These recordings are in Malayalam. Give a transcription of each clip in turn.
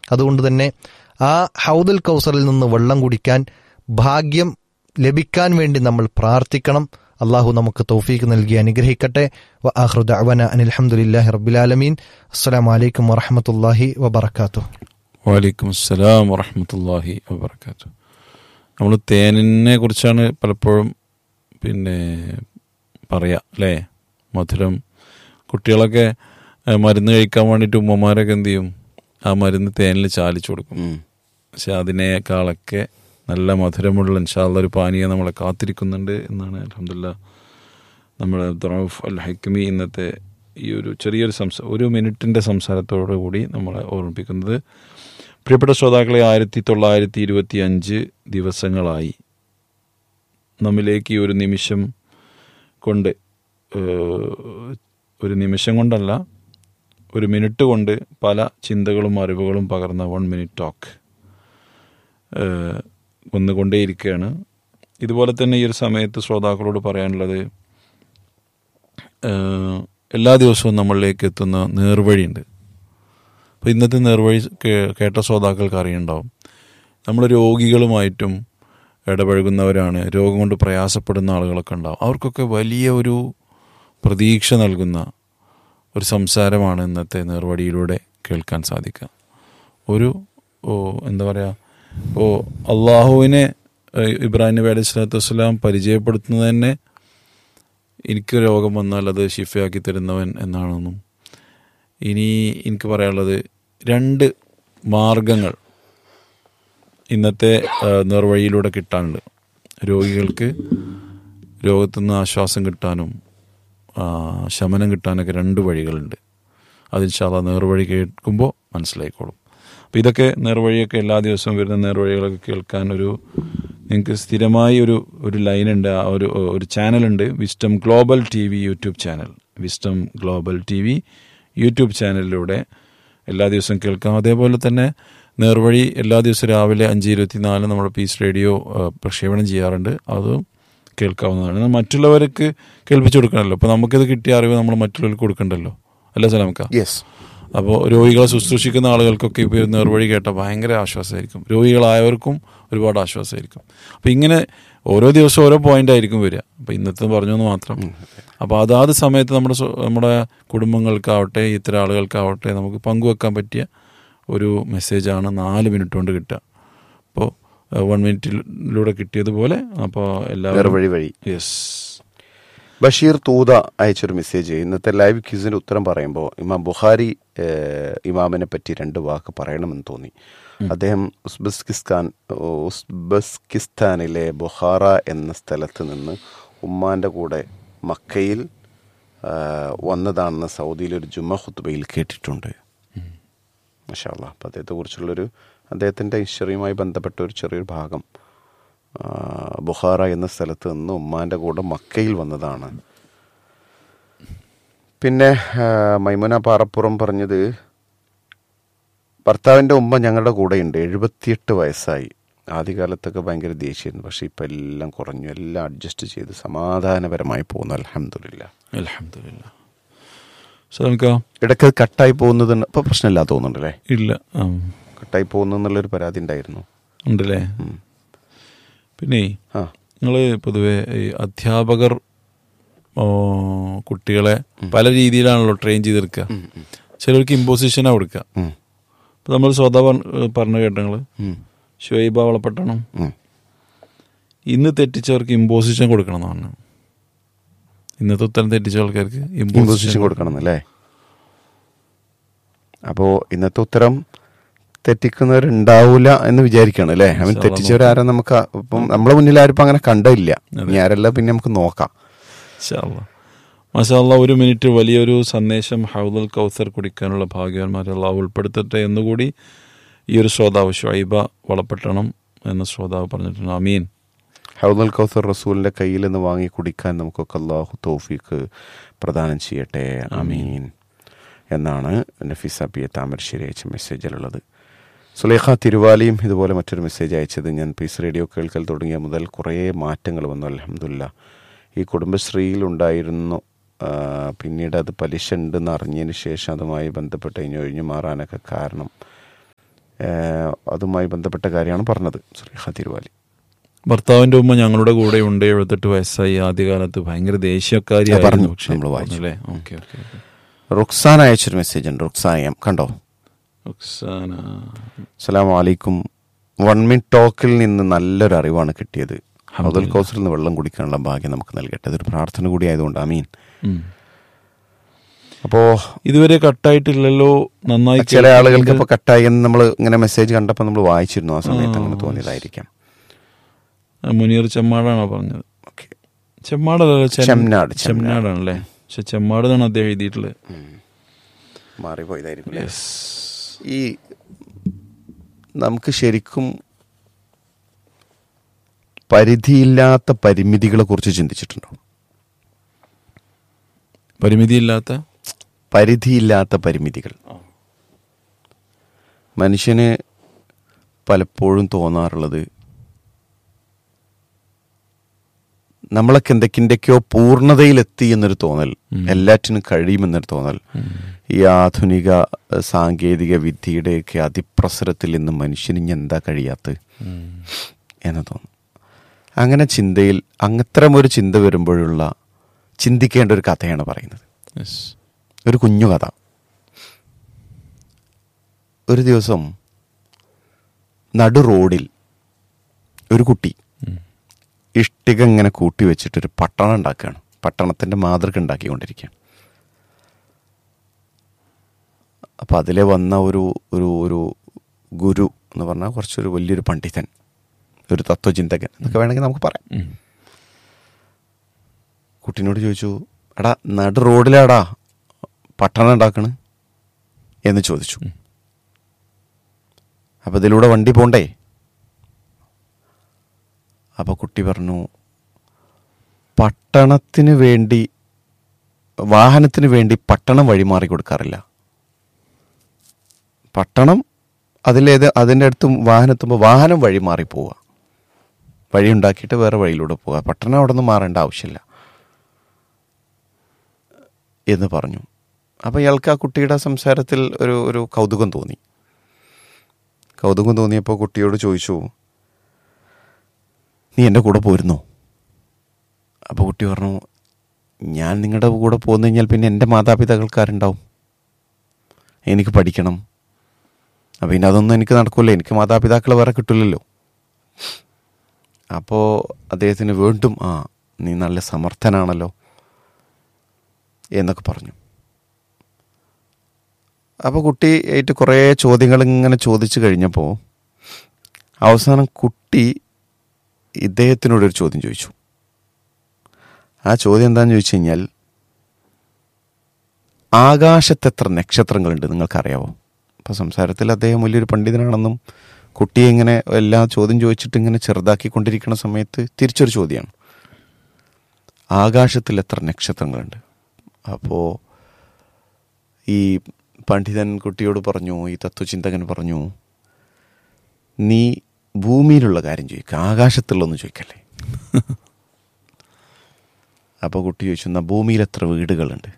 അതുകൊണ്ട് തന്നെ ആ ഹൗദുൽ കൗസറിൽ നിന്ന് വെള്ളം കുടിക്കാൻ ഭാഗ്യം ലഭിക്കാൻ വേണ്ടി നമ്മൾ പ്രാർത്ഥിക്കണം അള്ളാഹു നമുക്ക് തൗഫീക്ക് നൽകി അനുഗ്രഹിക്കട്ടെ വ ആഖിറു ദഅ്വന അനിൽ ഹംദുലില്ലാഹി റബ്ബിൽ ആലമീൻ അസ്സലാമു അലൈക്കും വറഹ്മത്തുള്ളാഹി വബറകാതുഹു വാലിക്കും അസ്സലാം വറഹമത്തല്ലാഹി വബർക്കാത്തു നമ്മൾ തേനിനെ കുറിച്ചാണ് പലപ്പോഴും പിന്നെ പറയാ അല്ലേ മധുരം കുട്ടികളൊക്കെ ഏഹ്, മരുന്ന് കഴിക്കാൻ വേണ്ടിയിട്ട് ഉമ്മമാരൊക്കെ എന്ത് ചെയ്യും ആ മരുന്ന് തേനിൽ ചാലിച്ചു കൊടുക്കും പക്ഷെ അതിനേക്കാളൊക്കെ നല്ല മധുരമുള്ള ഇൻഷാല്ല ഒരു പാനീയം നമ്മളെ കാത്തിരിക്കുന്നുണ്ട് എന്നാണ് അലഹമില്ല നമ്മുടെ ദ്രൗഫ് അൽ ഹൈക്കമി ഇന്നത്തെ ഈ ഒരു ചെറിയൊരു സംസാ ഒരു മിനിറ്റിൻ്റെ സംസാരത്തോടു കൂടി നമ്മളെ ഓർമ്മിപ്പിക്കുന്നത് പ്രിയപ്പെട്ട ശ്രോതാക്കളെ ആയിരത്തി തൊള്ളായിരത്തി ഇരുപത്തി അഞ്ച് ദിവസങ്ങളായി നമ്മിലേക്ക് ഈ ഒരു നിമിഷം കൊണ്ട് ഏഹ്, ഒരു നിമിഷം കൊണ്ടല്ല ഒരു മിനിറ്റ് കൊണ്ട് പല ചിന്തകളും അറിവുകളും പകർന്ന വൺ മിനിറ്റ് ടോക്ക് ഏഹ്, വന്നുകൊണ്ടേയിരിക്കുകയാണ് ഇതുപോലെ തന്നെ ഈ ഒരു സമയത്ത് ശ്രോതാക്കളോട് പറയാനുള്ളത് ഏഹ്, എല്ലാ ദിവസവും നമ്മളിലേക്ക് എത്തുന്ന നേർവഴിയുണ്ട് അപ്പോൾ ഇന്നത്തെ നേർവഴി കേ- കേട്ട ശ്രോതാക്കൾക്ക് അറിയുണ്ടാവും നമ്മൾ രോഗികളുമായിട്ടും ഇടപഴകുന്നവരാണ് രോഗം കൊണ്ട് പ്രയാസപ്പെടുന്ന ആളുകളൊക്കെ ഉണ്ടാവും അവർക്കൊക്കെ വലിയ ഒരു പ്രതീക്ഷ നൽകുന്ന ഒരു സംസാരമാണ് ഇന്നത്തെ നേർവഴിയിലൂടെ കേൾക്കാൻ സാധിക്കുക ഒരു ഓ എന്താ പറയുക ഓ അള്ളാഹുവിനെ ഏഹ്, ഇബ്രാഹിം നബി അലൈഹി സ്വലാത്തു വസ്സലാം പരിചയപ്പെടുത്തുന്നത് തന്നെ എനിക്ക് രോഗം വന്നാൽ അത് ഷിഫയാക്കി തരുന്നവൻ എന്നാണെന്നും ഇനി എനിക്ക് പറയാനുള്ളത് രണ്ട് മാർഗങ്ങൾ ഇന്നത്തെ ആ, നേർവഴിയിലൂടെ കിട്ടാനുണ്ട് രോഗികൾക്ക് രോഗത്തു നിന്ന് ആശ്വാസം കിട്ടാനും ആ, ശമനം കിട്ടാനൊക്കെ രണ്ട് വഴികളുണ്ട് അതിൻഷാല്ല നേർവഴി കേൾക്കുമ്പോൾ മനസ്സിലായിക്കോളും അപ്പോൾ ഇതൊക്കെ നേർവഴിയൊക്കെ എല്ലാ ദിവസവും വരുന്ന നേർവഴികളൊക്കെ കേൾക്കാൻ ഒരു നിങ്ങൾക്ക് സ്ഥിരമായി ഒരു ഒരു ലൈനുണ്ട് ആ ഒരു ഒരു ചാനലുണ്ട് Wisdom Global T V YouTube channel Wisdom Global T V YouTube ചാനലിലൂടെ എല്ലാ ദിവസവും കേൾക്കാം അതേപോലെ തന്നെ നേർവഴി എല്ലാ ദിവസവും രാവിലെ അഞ്ച് ഇരുപത്തിനാല് നമ്മുടെ പീസ് റേഡിയോ ആ, പ്രക്ഷേപണം ചെയ്യാറുണ്ട് അതും കേൾക്കാവുന്നതാണ് എന്നാൽ മറ്റുള്ളവർക്ക് കേൾപ്പിച്ചു കൊടുക്കണമല്ലോ അപ്പോൾ നമുക്കിത് കിട്ടിയ അറിവ് നമ്മൾ മറ്റുള്ളവർക്ക് കൊടുക്കണ്ടല്ലോ അല്ല സലാമക്ക യെസ് അപ്പോൾ രോഗികളെ ശുശ്രൂഷിക്കുന്ന ആളുകൾക്കൊക്കെ ഇപ്പോൾ ഒരു നേർവഴി കേട്ടാൽ ഭയങ്കര ആശ്വാസമായിരിക്കും രോഗികളായവർക്കും ഒരുപാട് ആശ്വാസമായിരിക്കും അപ്പോൾ ഇങ്ങനെ ഓരോ ദിവസവും ഓരോ പോയിന്റ് ആയിരിക്കും വരിക അപ്പോൾ ഇന്നത്തെ പറഞ്ഞു എന്ന് മാത്രം അപ്പോൾ അതാത് സമയത്ത് നമ്മുടെ സ്വ- നമ്മുടെ കുടുംബങ്ങൾക്കാവട്ടെ ഇത്തരം ആളുകൾക്കാവട്ടെ നമുക്ക് പങ്കുവെക്കാൻ പറ്റിയ ഒരു മെസ്സേജാണ് നാല് മിനിറ്റ് കൊണ്ട് കിട്ടുക അപ്പോൾ വൺ മിനിറ്റിലൂടെ കിട്ടിയതുപോലെ അപ്പോൾ എല്ലാവരും നേർവഴി വഴി യെസ് ബഷീർ തൂത അയച്ചൊരു മെസ്സേജ് ഇന്നത്തെ ലൈവ് ക്യൂസിന് ഉത്തരം പറയുമ്പോൾ ഇമാം ബുഖാരി ഏഹ്, ഇമാമിനെ പറ്റി രണ്ട് വാക്ക് പറയണമെന്ന് തോന്നി അദ്ദേഹം ഉസ്ബെസ്കിസ്ഥാൻ ഉസ്ബെസ്കിസ്ഥാനിലെ ബുഹാറ എന്ന സ്ഥലത്ത് നിന്ന് ഉമ്മാന്റെ കൂടെ മക്കയിൽ ഏഹ്, വന്നതാണെന്ന് സൗദിയിൽ ഒരു ജുമ ഖുത്ബയിൽ കേട്ടിട്ടുണ്ട് മഷാല്ല അപ്പം അദ്ദേഹത്തെക്കുറിച്ചുള്ളൊരു അദ്ദേഹത്തിൻ്റെ ഹിസ്റ്ററിയുമായി ബന്ധപ്പെട്ട ഒരു ചെറിയൊരു ഭാഗം ആ, ബുഹാറ എന്ന സ്ഥലത്ത് നിന്ന് ഉമ്മാൻ്റെ കൂടെ മക്കയിൽ വന്നതാണ് പിന്നെ ആ, മൈമുന പാറപ്പുറം പറഞ്ഞത് ഭർത്താവിൻ്റെ ഉമ്മ ഞങ്ങളുടെ കൂടെയുണ്ട് എഴുപത്തിയെട്ട് വയസ്സായി ആദ്യകാലത്തൊക്കെ ഭയങ്കര ദേഷ്യമായിരുന്നു പക്ഷെ ഇപ്പം എല്ലാം കുറഞ്ഞു എല്ലാം അഡ്ജസ്റ്റ് ചെയ്ത് സമാധാനപരമായി പോകുന്നു അലഹമില്ല അലഹമില്ല സലാമക്ക ഇടയ്ക്ക് കട്ടായി പോകുന്നത് ഇപ്പം പ്രശ്നമില്ല തോന്നുന്നുണ്ടല്ലേ ഇല്ല ആ കട്ടായി പോകുന്നു എന്നുള്ളൊരു പരാതി ഉണ്ടായിരുന്നു ഉണ്ടല്ലേ ഉം. പിന്നെ ആ നിങ്ങൾ പൊതുവെ ഈ അധ്യാപകർ ഓ, കുട്ടികളെ പല രീതിയിലാണല്ലോ ട്രെയിൻ ചെയ്തെടുക്കുക ചിലർക്ക് ഇമ്പോസിഷനാണ് കൊടുക്കുക ഉം. ഇപ്പം നമ്മൾ സ്വത പറഞ്ഞു കേട്ട നിങ്ങൾ ഉം. ഷുഹൈബ വളപ്പട്ടണം ഉം. ഇന്ന് തെറ്റിച്ചവർക്ക് ഇമ്പോസിഷൻ കൊടുക്കണം എന്ന് പറഞ്ഞു ഇന്നത്തെ ഉത്തരം തെറ്റിച്ച ആൾക്കാർക്ക് ഇമ്പോസിഷൻ കൊടുക്കണം എന്നല്ലേ അപ്പോൾ ഇന്നത്തെ ഉത്തരം തെറ്റിക്കുന്നവരുണ്ടാവൂല എന്ന് വിചാരിക്കണം അല്ലേ അവൻ ഇൻഷാ അല്ലാ തെറ്റിച്ചവരാരും നമുക്ക് ആ- ഇപ്പം നമ്മളെ മുന്നിൽ ആരും ഇപ്പം അങ്ങനെ കണ്ടില്ല ഇനി ആരെല്ലാം പിന്നെ നമുക്ക് നോക്കാം മസാല ഒരു മിനിറ്റ് വലിയൊരു സന്ദേശം ഹൗദുൽ കൗസർ കുടിക്കാനുള്ള ഭാഗ്യവാന്മാരെ അള്ളാഹു ഉൾപ്പെടുത്തട്ടെ എന്നുകൂടി ഈ ഒരു ശ്രോതാവ് ഷുഐബ വളപ്പെട്ടണം എന്ന ശ്രോതാവ് പറഞ്ഞിട്ടുണ്ട് അമീൻ ഹൗദൽ കൗസർ റസൂലിന്റെ കയ്യിൽ നിന്ന് വാങ്ങി കുടിക്കാൻ നമുക്കൊക്കെ അള്ളാഹു തൗഫീഖ് പ്രദാനം ചെയ്യട്ടെ അമീൻ എന്നാണ് നഫീസ പി എ താമരശ്ശേരി അയച്ച മെസ്സേജിലുള്ളത് സുലേഖ തിരുവാലിയും ഇതുപോലെ മറ്റൊരു മെസ്സേജ് അയച്ചത് ഞാൻ പീസ് റേഡിയോ കേൾക്കൽ തുടങ്ങിയ മുതൽ കുറേ മാറ്റങ്ങൾ വന്നു അലഹമില്ല ഈ കുടുംബശ്രീയിൽ ഉണ്ടായിരുന്നു ആ, പിന്നീട് അത് പലിശ ഉണ്ടെന്ന് അറിഞ്ഞതിന് ശേഷം അതുമായി ബന്ധപ്പെട്ട് ഇനി ഒഴിഞ്ഞു മാറാനൊക്കെ കാരണം ഏഹ്, അതുമായി ബന്ധപ്പെട്ട കാര്യമാണ് പറഞ്ഞത് സുലൈഖ തിരുവാലി ഭർത്താവിന്റെ ഉമ്മ ഞങ്ങളുടെ കൂടെ ഉണ്ട് എഴുപത്തെട്ട് വയസ്സായി ആദ്യകാലത്ത് ഭയങ്കര ദേശീയക്കാരിയായിരുന്നു പറഞ്ഞു, പക്ഷേ നമ്മള് വായിച്ചു. അല്ലേ ഓക്കെ ഓക്കെ റുക്സാൻ അയച്ചൊരു മെസ്സേജ് ഉണ്ട് റുക്സാൻ എം കണ്ടോ ഒക്സാന അസ്സലാമു അലൈക്കും വൺ മിനിറ്റ് ടോക്കിൽ നിന്ന് നല്ലൊരു അറിവാണ് കിട്ടിയത് ഹൗദൽ അൽഹംദുലില്ലാ. കൗസറിൽ നിന്ന് വെള്ളം കുടിക്കാനുള്ള ഭാഗ്യം നമുക്ക് നൽകട്ടെ ഇതൊരു പ്രാർത്ഥന കൂടി ആയതുകൊണ്ട് അമീൻ ഉം. അപ്പോ ഇതുവരെ കട്ടായിട്ടില്ലല്ലോ നന്നായി ചില ആളുകൾക്ക് കേൾക്കുന്നുണ്ട്. ഇപ്പൊ കട്ടായി എന്ന് നമ്മൾ ഇങ്ങനെ മെസ്സേജ് കണ്ടപ്പോൾ നമ്മൾ വായിച്ചിരുന്നു ആ സമയത്ത് ആ. അങ്ങനെ തോന്നിയതായിരിക്കാം ആ, മുനീർ ചെമ്മാടാണോ പറഞ്ഞത് ഓക്കെ ചെമ്മാടല്ലല്ലോ ചെൻ- ചെമ്നാട്, ചെമ്നാട്. ചെമ്നാടാണല്ലേ പക്ഷെ ചെമ്മാട് എന്നാണ് അദ്ദേഹം എഴുതിയിട്ടുള്ളത് മാറിപ്പോയതായിരിക്കും അല്ലേ? യെസ് ഈ നമുക്ക് ശരിക്കും പരിധിയില്ലാത്ത പരിമിതികളെ കുറിച്ച് ചിന്തിച്ചിട്ടുണ്ടോ പരിമിതിയില്ലാത്ത പരിധിയില്ലാത്ത പരിമിതികൾ മനുഷ്യന് പലപ്പോഴും തോന്നാറുള്ളത് നമ്മളൊക്കെ എന്തൊക്കെയോ പൂർണ്ണതയിലെത്തി എന്നൊരു തോന്നൽ എല്ലാറ്റിനും കഴിയുമെന്നൊരു തോന്നൽ ഈ ആധുനിക ഏഹ്, സാങ്കേതിക വിദ്യയുടെയൊക്കെ അതിപ്രസരത്തിൽ ഇന്ന് മനുഷ്യന് ഇനി എന്താ കഴിയാത്തത് എന്ന് തോന്നും അങ്ങനെ ചിന്തയിൽ അങ്ങത്തരം ഒരു ചിന്ത വരുമ്പോഴുള്ള ചിന്തിക്കേണ്ട ഒരു കഥയാണ് പറയുന്നത് യെസ് ഒരു കുഞ്ഞു കഥ ഒരു ദിവസം നടു റോഡിൽ ഒരു കുട്ടി ഇഷ്ടിക ഇങ്ങനെ കൂട്ടി വെച്ചിട്ടൊരു പട്ടണം ഉണ്ടാക്കുകയാണ് പട്ടണത്തിൻ്റെ മാതൃക ഉണ്ടാക്കിക്കൊണ്ടിരിക്കുകയാണ് അപ്പം അതിലെ വന്ന ഒരു ഒരു ഒരു ഗുരു എന്ന് പറഞ്ഞാൽ കുറച്ചൊരു വലിയൊരു പണ്ഡിതൻ ഒരു തത്വചിന്തകൻ എന്നൊക്കെ വേണമെങ്കിൽ നമുക്ക് പറയാം ഉം. കുട്ടീനോട് ചോദിച്ചു എടാ നടു റോഡിലാടാ പട്ടണം ഉണ്ടാക്കണ് എന്ന് ചോദിച്ചു അപ്പം ഇതിലൂടെ വണ്ടി പോണ്ടേ അപ്പോൾ കുട്ടി പറഞ്ഞു പട്ടണത്തിന് വേണ്ടി വാഹനത്തിന് വേണ്ടി പട്ടണം വഴിമാറി കൊടുക്കാറില്ല പട്ടണം അതിലേത് അതിൻ്റെ അടുത്ത് വാഹനത്തുമ്പോൾ വാഹനം വഴി മാറി പോവുക വഴി ഉണ്ടാക്കിയിട്ട് വേറെ വഴിയിലൂടെ പോവുക പട്ടണം അവിടെ നിന്ന് മാറേണ്ട ആവശ്യമില്ല എന്ന് പറഞ്ഞു അപ്പോൾ ഇയാൾക്ക് ആ കുട്ടിയുടെ സംസാരത്തിൽ ഒരു ഒരു കൗതുകം തോന്നി കൗതുകം തോന്നിയപ്പോൾ കുട്ടിയോട് ചോദിച്ചു നീ എൻ്റെ കൂടെ പോരുന്നോ അപ്പോൾ കുട്ടി പറഞ്ഞു ഞാൻ നിങ്ങളുടെ കൂടെ പോന്നു കഴിഞ്ഞാൽ പിന്നെ എൻ്റെ മാതാപിതാക്കൾക്കാരുണ്ടാവും എനിക്ക് പഠിക്കണം അപ്പം പിന്നെ അതൊന്നും എനിക്ക് നടക്കില്ല എനിക്ക് മാതാപിതാക്കളെ വേറെ കിട്ടില്ലല്ലോ അപ്പോൾ അദ്ദേഹത്തിന് വീണ്ടും ആ നീ നല്ല സമർത്ഥനാണല്ലോ എന്നൊക്കെ പറഞ്ഞു അപ്പോൾ കുട്ടി ആയിട്ട് കുറേ ചോദ്യങ്ങൾ ഇങ്ങനെ ചോദിച്ചു കഴിഞ്ഞപ്പോൾ അവസാനം കുട്ടി ഇദ്ദേഹത്തിനോടൊരു ചോദ്യം ചോദിച്ചു ആ ചോദ്യം എന്താണെന്ന് ചോദിച്ചു കഴിഞ്ഞാൽ ആകാശത്ത് എത്ര നക്ഷത്രങ്ങളുണ്ട് നിങ്ങൾക്കറിയാവോ അപ്പോൾ സംസാരത്തിൽ അദ്ദേഹം വലിയൊരു പണ്ഡിതനാണെന്നും കുട്ടിയെ ഇങ്ങനെ എല്ലാ ചോദ്യം ചോദിച്ചിട്ട് ഇങ്ങനെ ചെറുതാക്കിക്കൊണ്ടിരിക്കുന്ന സമയത്ത് തിരിച്ചൊരു ചോദ്യമാണ് ആകാശത്തിൽ എത്ര നക്ഷത്രങ്ങളുണ്ട് അപ്പോൾ ഈ പണ്ഡിതൻ കുട്ടിയോട് പറഞ്ഞു ഈ തത്വചിന്തകൻ പറഞ്ഞു നീ ഭൂമിയിലുള്ള കാര്യം ചോദിക്കുക ആകാശത്തുള്ളൊന്നും ചോദിക്കല്ലേ അപ്പോൾ കുട്ടി ചോദിച്ചു എന്നാ ഭൂമിയിൽ എത്ര വീടുകളുണ്ട്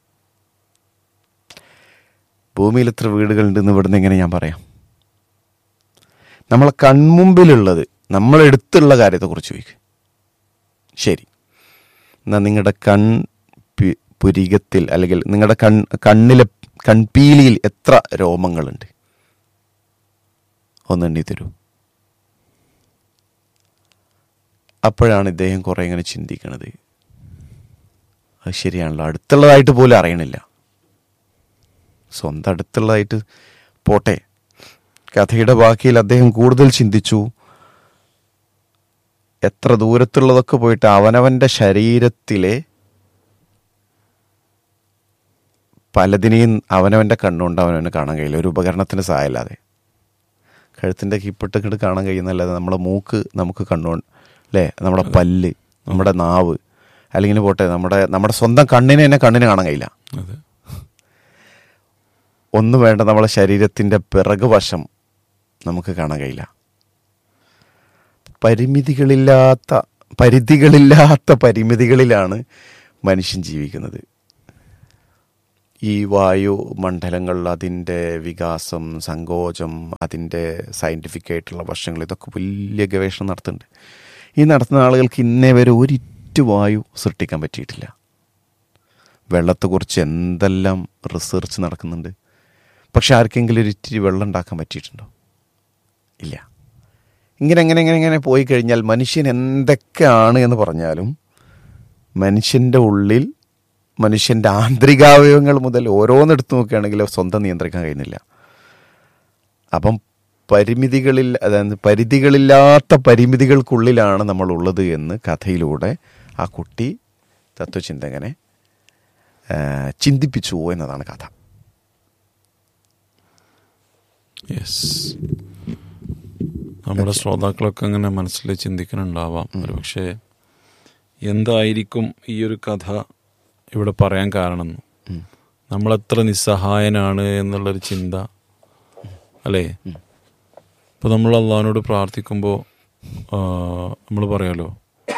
ഭൂമിയിൽ എത്ര വീടുകളുണ്ടെന്ന് ഇവിടുന്ന് എങ്ങനെ ഞാൻ പറയാം നമ്മളെ കൺമുമ്പിലുള്ളത് നമ്മളെടുത്തുള്ള കാര്യത്തെക്കുറിച്ച് ചോദിക്കുക ശരി എന്നാൽ നിങ്ങളുടെ കൺ പി- പുരികത്തിൽ അല്ലെങ്കിൽ നിങ്ങളുടെ കൺ കണ്ണിലെ കൺപീലിയിൽ എത്ര രോമങ്ങളുണ്ട് ഒന്നെണ്ണി തരൂ അപ്പോഴാണ് ഇദ്ദേഹം കുറേ ഇങ്ങനെ ചിന്തിക്കണത് അത് ശരിയാണല്ലോ അടുത്തുള്ളതായിട്ട് പോലും അറിയണില്ല സ്വന്തം അടുത്തുള്ളതായിട്ട് പോട്ടെ കഥയുടെ ബാക്കിയിൽ അദ്ദേഹം കൂടുതൽ ചിന്തിച്ചു എത്ര ദൂരത്തുള്ളതൊക്കെ പോയിട്ട് അവനവൻ്റെ ശരീരത്തിലെ പലതിനെയും അവനവൻ്റെ കണ്ണുകൊണ്ട് അവനവന് കാണാൻ കഴിയില്ല ഒരു ഉപകരണത്തിന് സഹായമില്ലാതെ കഴുത്തിൻ്റെ കീപ്പിട്ടിട്ട് കാണാൻ കഴിയുന്നല്ലാതെ നമ്മളെ മൂക്ക് നമുക്ക് കണ്ണുകൊണ്ട് അല്ലേ നമ്മുടെ പല്ല് നമ്മുടെ നാവ് അല്ലെങ്കിൽ പോട്ടെ നമ്മുടെ നമ്മുടെ സ്വന്തം കണ്ണിനെ തന്നെ കണ്ണിന് കാണാൻ കഴിയില്ല അതെ ഒന്നും വേണ്ട നമ്മളെ ശരീരത്തിൻ്റെ പിറകു വശം നമുക്ക് കാണാൻ കഴിയില്ല പരിമിതികളില്ലാത്ത പരിധികളില്ലാത്ത പരിമിതികളിലാണ് മനുഷ്യൻ ജീവിക്കുന്നത് ഈ വായു മണ്ഡലങ്ങൾ അതിൻ്റെ വികാസം സങ്കോചം അതിൻ്റെ സയൻറ്റിഫിക് ആയിട്ടുള്ള വശങ്ങൾ ഇതൊക്കെ വലിയ ഗവേഷണം നടത്തുന്നുണ്ട് ഈ നടത്തുന്ന ആളുകൾക്ക് ഇന്നേ വരെ ഒരിറ്റു വായു സൃഷ്ടിക്കാൻ പറ്റിയിട്ടില്ല വെള്ളത്തെക്കുറിച്ച് എന്തെല്ലാം റിസർച്ച് നടക്കുന്നുണ്ട് പക്ഷെ ആർക്കെങ്കിലും ഒരു ഇത്തിരി വെള്ളം ഉണ്ടാക്കാൻ പറ്റിയിട്ടുണ്ടോ ഇല്ല ഇങ്ങനെ ഇങ്ങനെ ഇങ്ങനെ ഇങ്ങനെ പോയി കഴിഞ്ഞാൽ മനുഷ്യൻ എന്തൊക്കെയാണ് എന്ന് പറഞ്ഞാലും മനുഷ്യൻ്റെ ഉള്ളിൽ മനുഷ്യൻ്റെ ആന്തരികാവയവങ്ങൾ മുതൽ ഓരോന്നെടുത്ത് നോക്കുകയാണെങ്കിൽ സ്വന്തം നിയന്ത്രിക്കാൻ കഴിയുന്നില്ല അപ്പം പരിമിതികളിൽ അതായത് പരിധികളില്ലാത്ത പരിമിതികൾക്കുള്ളിലാണ് നമ്മൾ ഉള്ളത് എന്ന് കഥയിലൂടെ ആ കുട്ടി തത്വചിന്തകനെ ആ, ചിന്തിപ്പിച്ചു എന്നതാണ് കഥ യെസ് നമ്മുടെ ശ്രോതാക്കളൊക്കെ അങ്ങനെ മനസ്സിൽ ചിന്തിക്കുന്നുണ്ടാവാം ഒരു പക്ഷേ എന്തായിരിക്കും ഈ ഒരു കഥ ഇവിടെ പറയാൻ കാരണം ഉം. നമ്മളെത്ര നിസ്സഹായനാണ് എന്നുള്ളൊരു ചിന്ത അല്ലേ ഇപ്പൊ നമ്മൾ അള്ളഹാനോട് പ്രാർത്ഥിക്കുമ്പോൾ നമ്മൾ പറയാലോ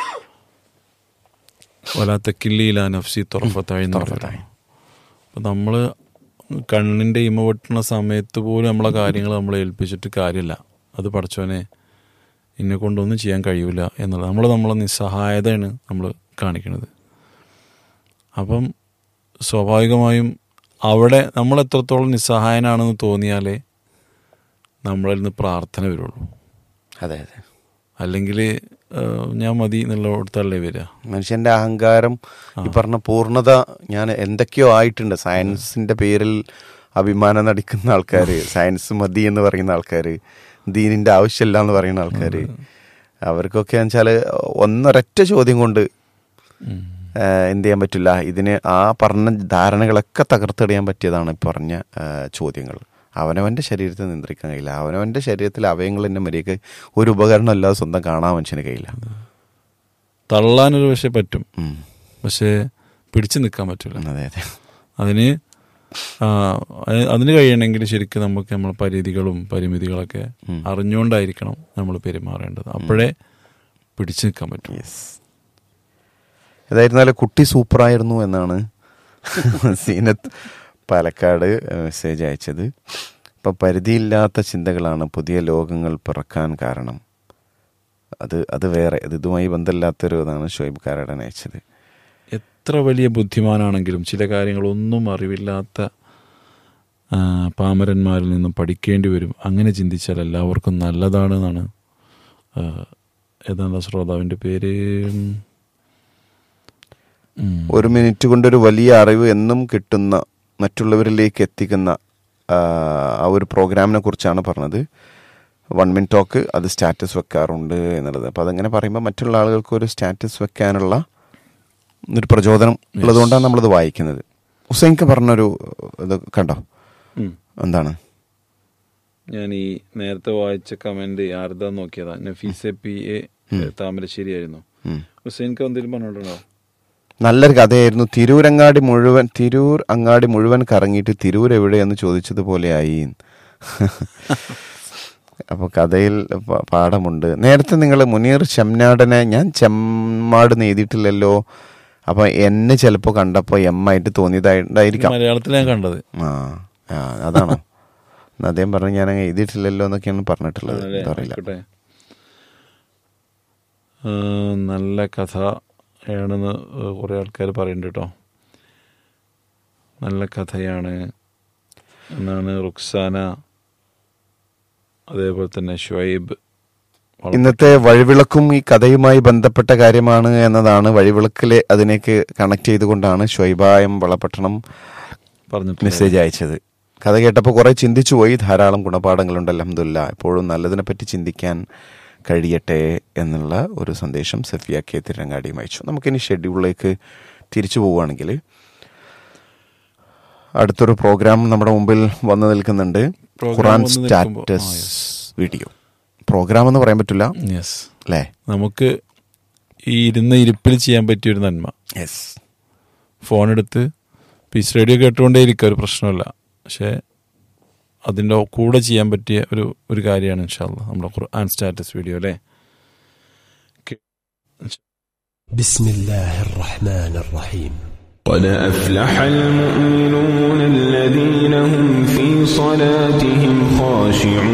വലാത്തക്കില്ലിയില നഫ്സി തുറഫത്തായി അപ്പൊ നമ്മൾ കണ്ണിന്റെ ഇമ വെട്ടുന്ന സമയത്ത് പോലും നമ്മളെ കാര്യങ്ങൾ നമ്മളെ ഏൽപ്പിച്ചിട്ട് കാര്യമില്ല അത് പഠിച്ചവനെ എന്നെ കൊണ്ടൊന്നും ചെയ്യാൻ കഴിയൂല എന്നുള്ളത് നമ്മൾ നമ്മളെ നിസ്സഹായതയാണ് നമ്മൾ കാണിക്കുന്നത് അപ്പം സ്വാഭാവികമായും അവിടെ നമ്മൾ എത്രത്തോളം നിസ്സഹായനാണെന്ന് തോന്നിയാലേ നമ്മളിൽ നിന്ന് പ്രാർത്ഥന വരുള്ളൂ അതെ അതെ അല്ലെങ്കിൽ ഞാൻ മതി എന്നുള്ളിടത്തല്ലേ വരിക മനുഷ്യന്റെ അഹങ്കാരം ഈ പറഞ്ഞ പൂർണ്ണത ഞാൻ എന്തൊക്കെയോ ആയിട്ടുണ്ട് സയൻസിന്റെ പേരിൽ അഭിമാനം നടിക്കുന്ന ആൾക്കാർ സയൻസ് മതി എന്ന് പറയുന്ന ആൾക്കാർ ദീനിന്റെ ആവശ്യമില്ല എന്ന് പറയുന്ന ആൾക്കാർ അവർക്കൊക്കെ വെച്ചാൽ ഒന്നൊരൊറ്റ ചോദ്യം കൊണ്ട് ഉം. ആ, എന്ത് ചെയ്യാൻ പറ്റില്ല ഇതിന് ആ പറഞ്ഞ ധാരണകളൊക്കെ തകർത്തെറിയാൻ പറ്റിയതാണ് ഈ പറഞ്ഞ ആ, ചോദ്യങ്ങൾ അവനവൻ്റെ ശരീരത്തെ നിയന്ത്രിക്കാൻ കഴിയില്ല അവനവൻ്റെ ശരീരത്തിലെ അവയങ്ങൾ തന്നെ മര്യാദക്ക് ഒരു ഉപകരണം അല്ലാതെ സ്വന്തം കാണാൻ മനുഷ്യന് കഴിയില്ല തള്ളാനൊരു പക്ഷെ പറ്റും ഉം. പക്ഷേ പിടിച്ചു നിൽക്കാൻ പറ്റില്ല അതെ അതെ അതിന് ആ, അ- അതിന് കഴിയണമെങ്കിൽ ശരിക്കും നമുക്ക് നമ്മളെ പരിധികളും പരിമിതികളൊക്കെ ഉം. അറിഞ്ഞുകൊണ്ടായിരിക്കണം നമ്മൾ പെരുമാറേണ്ടത് അപ്പോഴേ പിടിച്ചു നിൽക്കാൻ പറ്റും യെസ് ഏതായിരുന്നാലും കുട്ടി സൂപ്പറായിരുന്നു എന്നാണ് സീനത്ത് പാലക്കാട് മെസ്സേജ് അയച്ചത് ഇപ്പം പരിധിയില്ലാത്ത ചിന്തകളാണ് പുതിയ ലോകങ്ങൾ പിറക്കാൻ കാരണം അത് അത് വേറെ അത് ഇതുമായി ബന്ധമില്ലാത്തൊരു ഇതാണ് ഷോയിബ് കാരടൻ അയച്ചത് എത്ര വലിയ ബുദ്ധിമാനാണെങ്കിലും ചില കാര്യങ്ങളൊന്നും അറിവില്ലാത്ത ആ, പാമരന്മാരിൽ നിന്നും പഠിക്കേണ്ടി വരും അങ്ങനെ ചിന്തിച്ചാൽ എല്ലാവർക്കും നല്ലതാണ് എന്നാണ് ആ, ഏതാണ്ട് ശ്രോതാവിൻ്റെ പേര് ഉം. ഒരു മിനിറ്റ് കൊണ്ടൊരു വലിയ അറിവ് എന്നും കിട്ടുന്ന മറ്റുള്ളവരിലേക്ക് എത്തിക്കുന്ന ആ, ആ ഒരു പ്രോഗ്രാമിനെ കുറിച്ചാണ് പറഞ്ഞത് വൺ മിൻ ടോക്ക് അത് സ്റ്റാറ്റസ് വെക്കാറുണ്ട് എന്നുള്ളത് അപ്പോൾ അതങ്ങനെ പറയുമ്പോൾ മറ്റുള്ള ആളുകൾക്ക് ഒരു സ്റ്റാറ്റസ് വെക്കാനുള്ള ഒരു പ്രചോദനം ഉള്ളതുകൊണ്ടാണ് നമ്മളത് വായിക്കുന്നത് ഹുസൈൻക്ക് പറഞ്ഞൊരു ഇത് കണ്ടോ ഉം. എന്താണ് ഞാൻ ഈ നേരത്തെ വായിച്ച കമന്റ് ആർദാ നോക്കിയതാ നഫീസെ പി എ താമരശ്ശേരി ആയിരുന്നു ഉം. ഹുസൈൻക്ക് എന്തെങ്കിലും പറഞ്ഞിട്ടുണ്ടോ നല്ലൊരു കഥയായിരുന്നു തിരൂരങ്ങാടി മുഴുവൻ തിരൂർ അങ്ങാടി മുഴുവൻ കറങ്ങിയിട്ട് തിരൂർ എവിടെയെന്ന് ചോദിച്ചതുപോലെയായി അപ്പോൾ കഥയിൽ പ- പാഠമുണ്ട് നേരത്തെ നിങ്ങൾ മുനീർ ചെമ്നാടനെ ഞാൻ ചെമ്മാട് എഴുതിയിട്ടില്ലല്ലോ അപ്പോൾ എന്നെ ചിലപ്പോൾ കണ്ടപ്പോൾ എം ആയിട്ട് തോന്നിയതായിട്ടായിരിക്കാം മലയാളത്തിൽ ഞാൻ കണ്ടത് ആ ആ, അതാണോ എന്നാ അദ്ദേഹം പറഞ്ഞു ഞാൻ അങ്ങ് എഴുതിയിട്ടില്ലല്ലോ എന്നൊക്കെയാണ് പറഞ്ഞിട്ടുള്ളത് ആണല്ലേ? എന്താ അറിയില്ല ആയിക്കോട്ടെ. ആ, നല്ല കഥ ആണെന്ന് കുറെ ആൾക്കാർ പറയുന്നുണ്ട് കേട്ടോ നല്ല കഥയാണ് എന്നാണ് റുക്സാന അതേപോലെ തന്നെ ഷുഐബ് വള- ഇന്നത്തെ വഴിവിളക്കും ഈ കഥയുമായി ബന്ധപ്പെട്ട കാര്യമാണ് എന്നതാണ് വഴിവിളക്കിലെ അതിനേക്ക് കണക്ട് ചെയ്തുകൊണ്ടാണ് ഷൊയ്ബായം വളപട്ടണം പറഞ്ഞിട്ടുള്ളത് മെസ്സേജ് അയച്ചത് കഥ കേട്ടപ്പോൾ കുറേ ചിന്തിച്ചു പോയി ധാരാളം ഗുണപാഠങ്ങളുണ്ട് അലഹമില്ല എപ്പോഴും നല്ലതിനെ പറ്റി ചിന്തിക്കാൻ കഴിയട്ടെ എന്നുള്ള ഒരു സന്ദേശം സഫിയ കെ തിരങ്ങാടിയും അയച്ചു നമുക്കിനി ഷെഡ്യൂളിലേക്ക് തിരിച്ചു പോവുകയാണെങ്കിൽ അടുത്തൊരു പ്രോഗ്രാം നമ്മുടെ മുമ്പിൽ വന്നു നിൽക്കുന്നുണ്ട് പ്രോഗ്രാം ഖുറാൻ വന്ന് നിൽക്കുമ്പോൾ- ആ, സ്റ്റാറ്റസ് yes. വീഡിയോ പ്രോഗ്രാം എന്ന് പറയാൻ പറ്റില്ല യെസ് അല്ലേ നമുക്ക് ഈ ഇരുന്ന ഇരിപ്പിൽ ചെയ്യാൻ പറ്റിയ ഒരു നന്മ യെസ് ഫോൺ എടുത്ത് പീസ് റേഡിയോ കേട്ടുകൊണ്ടേ ഇരിക്കുക ഒരു പ്രശ്നമില്ല പക്ഷേ അതിൻ്റെ കൂടെ ചെയ്യാൻ പറ്റിയ ഒരു ഒരു കാര്യമാണ് ഇൻഷാല്ല നമ്മുടെ ഖുർആൻ സ്റ്റാറ്റസ് വീഡിയോ അല്ലേ بسم الله الرحمن الرحيم قد أفلح المؤمنون الذين هم في صلاتهم خاشعون